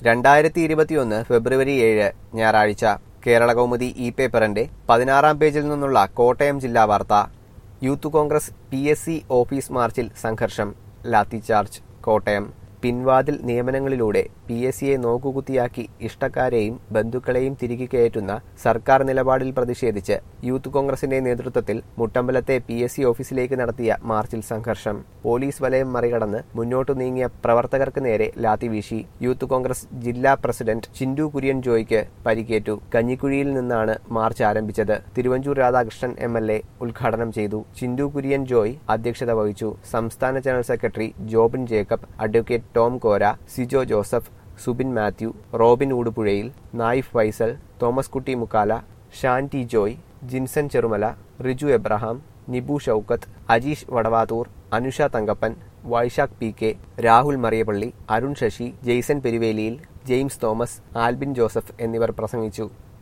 രണ്ടായിരത്തി ഇരുപത്തിയൊന്ന് ഫെബ്രുവരി ഏഴ് ഞായറാഴ്ച കേരള കൗമുദി ഇ പേപ്പറിന്റെ പതിനാറാം പേജിൽ നിന്നുള്ള കോട്ടയം ജില്ലാ വാർത്ത youth Congress P S C office മാർച്ചിൽ സംഘർഷം ലാത്തിചാർജ് കോട്ടയം പിൻവാതിൽ നിയമനങ്ങളിലൂടെ പി എസ് സിയെ നോക്കുകുത്തിയാക്കി ഇഷ്ടക്കാരെയും ബന്ധുക്കളെയും തിരികെ കയറ്റുന്ന സർക്കാർ നിലപാടിൽ പ്രതിഷേധിച്ച് യൂത്ത് കോൺഗ്രസിന്റെ നേതൃത്വത്തിൽ മുട്ടമ്പലത്തെ പി എസ് സി ഓഫീസിലേക്ക് നടത്തിയ മാർച്ചിൽ സംഘർഷം പോലീസ് വലയം മറികടന്ന് മുന്നോട്ടു നീങ്ങിയ പ്രവർത്തകർക്ക് നേരെ ലാത്തി വീശി യൂത്ത് കോൺഗ്രസ് ജില്ലാ പ്രസിഡന്റ് ചിൻഡു കുര്യൻ ജോയ്ക്ക് പരിക്കേറ്റു കഞ്ഞിക്കുഴിയിൽ നിന്നാണ് മാർച്ച് ആരംഭിച്ചത് Thiruvanchoor Radhakrishnan M L A ഉദ്ഘാടനം ചെയ്തു ചിൻഡു കുര്യൻ ജോയ് അധ്യക്ഷത വഹിച്ചു സംസ്ഥാന general secretary Jobin Jacob advocate Tom Kora Sijo Joseph Subin Mathew Robin ഊടുപുഴയിൽ Naif Faisal Thomas Kutty Mukkala Shan T Joy Jinson Cherumala Riju Abraham Nibu Shoukath Ajeesh Vadavathoor Anusha Thankappan Vaisakh P K Rahul Mariyappally Arun Sasi Jaison Peruveliyil James Thomas Albin Joseph എന്നിവർ പ്രസംഗിച്ചു